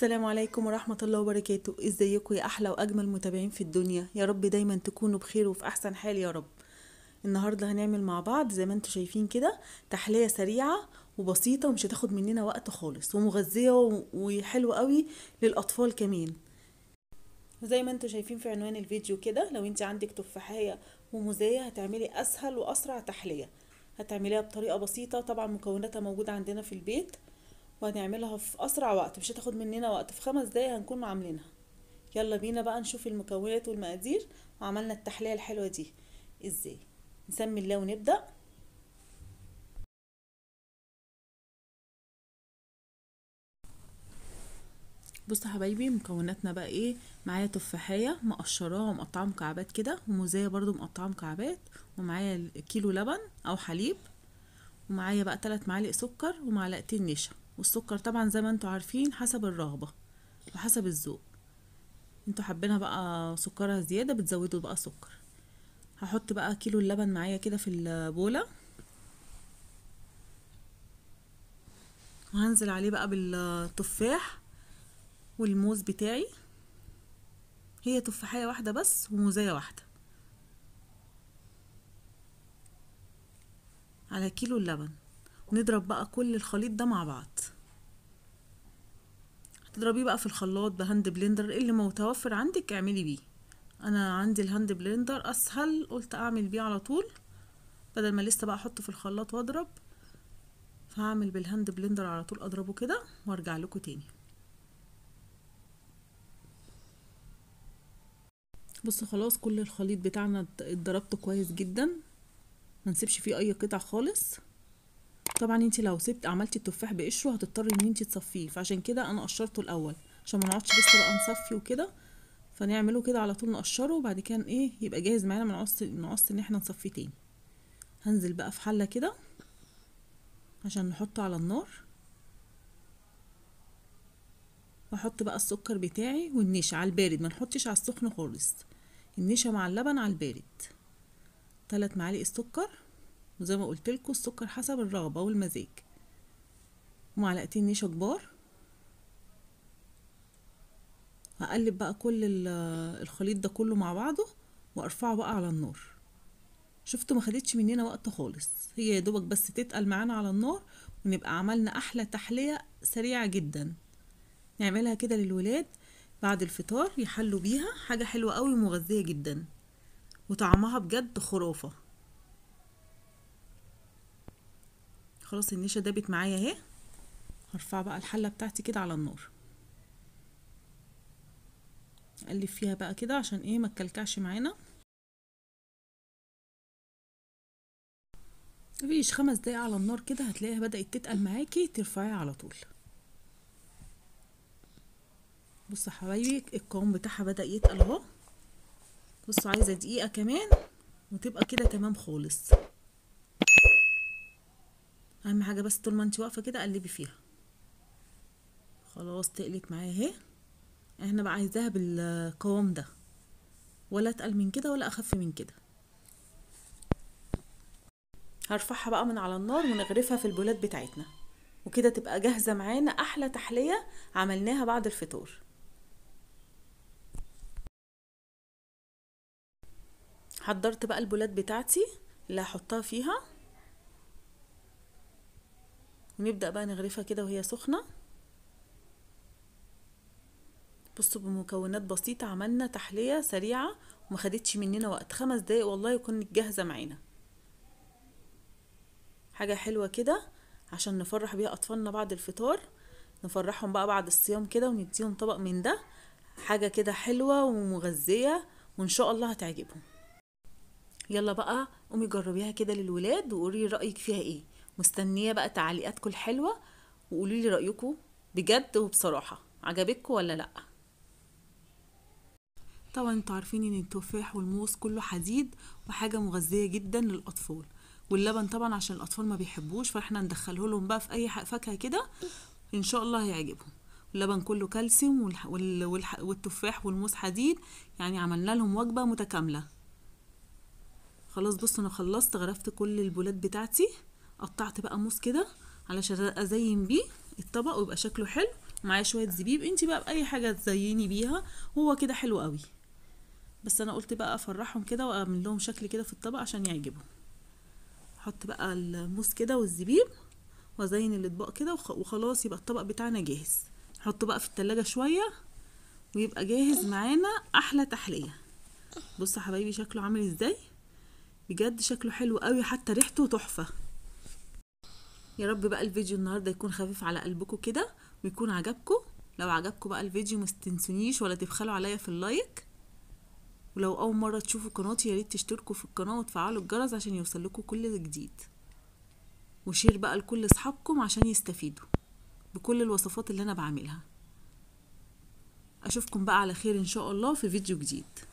السلام عليكم ورحمة الله وبركاته ازيكم يا احلى واجمل متابعين في الدنيا يا رب دايما تكونوا بخير وفي احسن حال يا رب النهاردة هنعمل مع بعض زي ما انتوا شايفين كده تحلية سريعة وبسيطة ومش هتاخد مننا وقت خالص ومغذية و- وحلوة قوي للاطفال كمان زي ما انتوا شايفين في عنوان الفيديو كده لو انت عندك تفاحية وموزية هتعملي اسهل واسرع تحلية هتعمليها بطريقة بسيطة طبعا مكوناتها موجودة عندنا في البيت وهنعملها في اسرع وقت مش هتاخد مننا وقت في خمس دقايق هنكون عاملينها يلا بينا بقى نشوف المكونات والمقادير وعملنا التحلية الحلوة دي ازاي نسمي الله ونبدأ بصوا يا حبايبي مكوناتنا بقى ايه معايا تفاحية مقشراها ومقطعة مكعبات كده وموزية برضو مقطعة مكعبات ومعايا كيلو لبن او حليب ومعايا بقى تلات معالق سكر ومعلقتين نشا والسكر طبعا زي ما انتوا عارفين حسب الرغبة وحسب الذوق انتوا حابينها بقى سكرها زيادة بتزودوا بقى سكر هحط بقى كيلو اللبن معايا كده في البولة وهنزل عليه بقى بالتفاح والموز بتاعي هي تفاحية واحدة بس وموزية واحدة على كيلو اللبن نضرب بقى كل الخليط ده مع بعض هتضربيه بقى في الخلاط بهاند بلندر اللي متوفر عندك اعملي بيه انا عندي الهاند بلندر اسهل قلت اعمل بيه على طول بدل ما لسه بقى احطه في الخلاط واضرب فهعمل بالهاند بلندر على طول اضربه كده وارجع لكم تاني بصوا خلاص كل الخليط بتاعنا اتضربته كويس جدا ما نسيبش فيه اي قطع خالص طبعا انت لو سبت عملتي التفاح بقشره هتضطري ان انت تصفيه فعشان كده انا قشرته الاول عشان ما نقعدش لسه بقى نصفي وكده فنعمله كده على طول نقشره وبعد كده ايه يبقى جاهز معانا من نقص نقص ان احنا نصفيه تاني هنزل بقى في حله كده عشان نحطه على النار واحط بقى السكر بتاعي والنشا على البارد ما نحطش على السخن خالص النشا مع اللبن على البارد ثلاث معالق السكر وزي ما قلت لكم السكر حسب الرغبه والمزاج ومعلقتين نشا كبار هقلب بقى كل الخليط ده كله مع بعضه وارفعه بقى على النار شفتوا ما خدتش مننا وقت خالص هي يا دوبك بس تتقل معانا على النار ونبقى عملنا احلى تحليه سريعه جدا نعملها كده للولاد بعد الفطار يحلوا بيها حاجه حلوه قوي ومغذيه جدا وطعمها بجد خرافه خلاص النشا دابت معايا اهي هرفع بقى الحله بتاعتي كده على النار اقلب فيها بقى كده عشان ايه ما تكلكعش معانا مفيش خمس دقايق على النار كده هتلاقيها بدأت تتقل معاكي ترفعيها على طول بصوا يا حبايبي القوام بتاعها بدأ يتقل اهو بصوا عايزه دقيقه كمان وتبقى كده تمام خالص اهم حاجه بس طول ما انت واقفه كده قلبي فيها خلاص تقلت معايا اهي احنا بقى عايزاها بالقوام ده ولا اتقل من كده ولا اخف من كده هرفعها بقى من على النار ونغرفها في البولات بتاعتنا وكده تبقى جاهزه معانا احلى تحليه عملناها بعد الفطور حضرت بقى البولات بتاعتي اللي هحطها فيها ونبدأ بقى نغرفها كده وهي سخنة بصوا بمكونات بسيطة عملنا تحلية سريعة وما خدتش مننا وقت خمس دقايق والله كنت جاهزة معانا حاجة حلوة كده عشان نفرح بيها أطفالنا بعد الفطار نفرحهم بقى بعد الصيام كده ونديهم طبق من ده حاجة كده حلوة ومغذية وإن شاء الله هتعجبهم يلا بقى قومي جربيها كده للولاد وقولي رأيك فيها ايه مستنية بقى تعليقاتكم الحلوة وقولي لي رأيكم بجد وبصراحة عجبتكم ولا لأ طبعا انتوا عارفين ان التفاح والموز كله حديد وحاجة مغذية جدا للأطفال واللبن طبعا عشان الأطفال ما بيحبوش فاحنا ندخله لهم بقى في أي فاكهة كده إن شاء الله هيعجبهم اللبن كله كالسيوم والح... وال... والح... والتفاح والموز حديد يعني عملنا لهم وجبة متكاملة خلاص بصوا انا خلصت غرفت كل البولات بتاعتي قطعت بقى موز كده علشان ازين بيه الطبق ويبقى شكله حلو معايا شويه زبيب انتي بقى باي حاجه تزيني بيها هو كده حلو قوي بس انا قلت بقى افرحهم كده واعمل لهم شكل كده في الطبق عشان يعجبهم احط بقى الموس كده والزبيب وازين الاطباق كده وخ- وخلاص يبقى الطبق بتاعنا جاهز نحطه بقى في التلاجة شويه ويبقى جاهز معانا احلى تحليه بصوا يا حبايبي شكله عامل ازاي بجد شكله حلو قوي حتى ريحته تحفه يا رب بقى الفيديو النهارده يكون خفيف على قلبكم كده ويكون عجبكم لو عجبكم بقى الفيديو ما تنسونيش ولا تبخلوا عليا في اللايك ولو اول مره تشوفوا قناتي يا ريت تشتركوا في القناه وتفعلوا الجرس عشان يوصلكوا كل جديد وشير بقى لكل اصحابكم عشان يستفيدوا بكل الوصفات اللي انا بعملها اشوفكم بقى على خير ان شاء الله في فيديو جديد